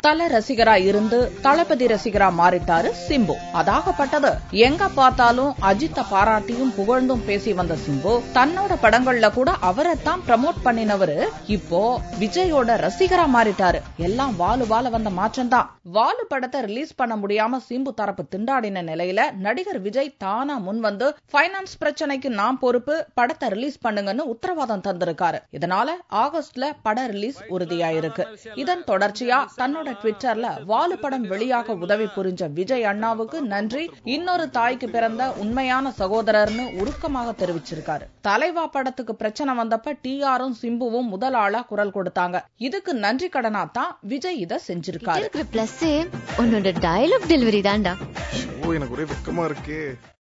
தல ரசிகரா இருந்து தளபதி ரசிகரா மாறிட்டாரு சிம்பு அதாகப்பட்டது எங்க பார்த்தாலும் அஜித்த பாராட்டியும் புகழ்ந்தும் பேசி வந்த சிம்பு தன்னோட படங்கள்ல கூட அவரைத்தான் ப்ரமோட் பண்ணினவரு இப்போ விஜயோட ரசிகரா மாறிட்டாரு எல்லாம் வாலு வால வந்த மாற்றம்தான் வாலு படத்தை ரிலீஸ் பண்ண முடியாம சிம்பு தரப்பு திண்டாடின நிலையில நடிகர் விஜய் தானா முன் வந்து பைனான்ஸ் பிரச்சனைக்கு நான் பொறுப்பு படத்தை ரிலீஸ் பண்ணுங்கன்னு உத்தரவாதம் தந்திருக்காரு இதனால ஆகஸ்ட்ல பட ரிலீஸ் உறுதியாயிருக்கு இதன் தொடர்ச்சியா தன்னோட ட்விட்டர்ல வாலு படம் வெளியாக உதவி புரிஞ்ச விஜய் அண்ணாவுக்கு நன்றி இன்னொரு தாய்க்கு பிறந்த உண்மையான சகோதரர்னு உருக்கமாக தெரிவிச்சிருக்காரு தலைவா படத்துக்கு பிரச்சனை வந்தப்ப டிஆரும் சிம்புவும் முதல் ஆளா குரல் கொடுத்தாங்க இதுக்கு நன்றி கடனா தான் விஜய் இத செஞ்சிருக்காரு இருக்கிற பிளஸ் உன்னோட டயலாக் டெலிவரி தான்டா ஓ எனக்கு ஒரே வெக்கமா இருக்கு